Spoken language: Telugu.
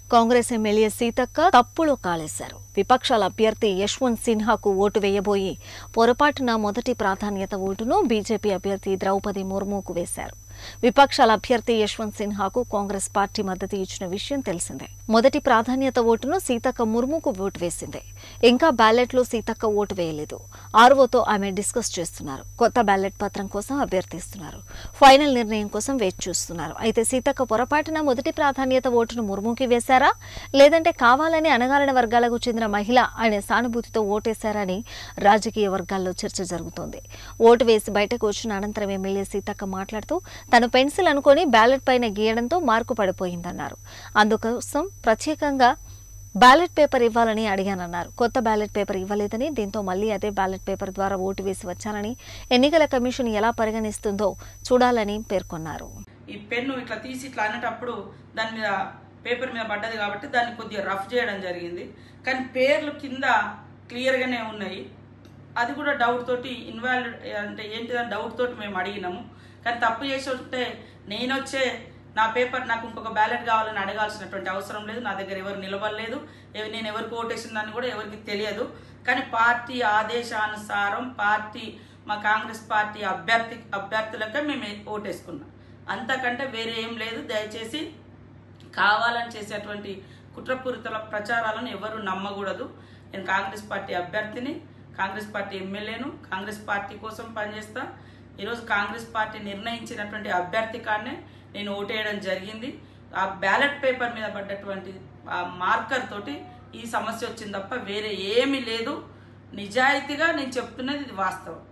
కాంగ్రెస్ ఎమ్మెల్యే సీతక్క తప్పులో కాలేశారు విపక్షాల అభ్యర్థి యశ్వంత్ సిన్హాకు ఓటు వేయబోయి పొరపాటున మొదటి ప్రాధాన్యత ఓటును బీజేపీ అభ్యర్థి ద్రౌపది ముర్ముకు వేశారు విపక్షాల అభ్యర్థి యశ్వంత్ సిన్హాకు కాంగ్రెస్ పార్టీ మద్దతు ఇచ్చిన విషయం తెలిసిందే మొదటి ప్రాధాన్యత ఓటును సీతక్క ముర్ముకు ఓటు వేసింది ఇంకా బ్యాలెట్లో సీతక్క ఓటు వేయలేదు ఆర్వోతో ఆమె డిస్కస్ చేస్తున్నారు కొత్త బ్యాలెట్ పత్రం కోసం అభ్యర్థిస్తున్నారు ఫైనల్ నిర్ణయం కోసం వేచి చూస్తున్నారు అయితే సీతక్క పొరపాటున మొదటి ప్రాధాన్యత ఓటును ముర్ముకి వేశారా లేదంటే కావాలని అణగారిన వర్గాలకు చెందిన మహిళ అనే సానుభూతితో ఓటేశారని రాజకీయ వర్గాల్లో చర్చ జరుగుతోంది ఓటు వేసి బయటకు వచ్చిన అనంతరం ఎమ్మెల్యే సీతక్క మాట్లాడుతూ తను పెన్సిల్ అనుకొని బ్యాలెట్ పైన గీయడంతో మార్కు పడిపోయిందన్నారు అందుకోసం ప్రత్యేకంగా బ్యాలెట్ పేపర్ ఇవ్వాలని అడిగానన్నారు కొత్త బ్యాలెట్ పేపర్ ఇవ్వలేదని దీంతో మళ్ళీ అదే బ్యాలెట్ పేపర్ ద్వారా ఓటు వేసి వచ్చానని ఎన్నికల కమిషన్ ఎలా పరిగణిస్తుందో చూడాలని పేర్కొన్నారు ఈ పెన్ను ఇట్లా తీసి ఇట్లా అనేటప్పుడు దాని మీద పేపర్ మీద పడ్డది కాబట్టి దాన్ని కొద్దిగా రఫ్ చేయడం జరిగింది కానీ పేర్లు కింద క్లియర్గానే ఉన్నాయి అది కూడా డౌట్ తోటి ఇన్వాల్వ్ అంటే ఏంటిదని డౌట్ తోటి మేము అడిగినాము కానీ తప్పు చేసి ఉంటే నేను వచ్చే నా పేపర్ నాకు ఇంకొక బ్యాలెట్ కావాలని అడగాల్సినటువంటి అవసరం లేదు నా దగ్గర ఎవరు నిలబడలేదు ఎవ- నేను ఎవరికి ఓటేసిందని కూడా ఎవరికి తెలియదు కానీ పార్టీ ఆదేశానుసారం పార్టీ మా కాంగ్రెస్ పార్టీ అభ్యర్థి అభ్యర్థులకే మేము ఓటేసుకున్నాం అంతకంటే వేరే ఏం లేదు దయచేసి కావాలని చేసేటువంటి కుట్రపూరిత ప్రచారాలను ఎవరు నమ్మకూడదు నేను కాంగ్రెస్ పార్టీ అభ్యర్థిని కాంగ్రెస్ పార్టీ ఎమ్మెల్యేను కాంగ్రెస్ పార్టీ కోసం పనిచేస్తా ఈరోజు కాంగ్రెస్ పార్టీ నిర్ణయించినటువంటి అభ్యర్థి కాడనే నేను ఓటేయడం జరిగింది ఆ బ్యాలెట్ పేపర్ మీద పడ్డటువంటి ఆ మార్కర్ తోటి ఈ సమస్య వచ్చింది తప్ప వేరే ఏమీ లేదు నిజాయితీగా నేను చెప్తున్నది ఇది వాస్తవం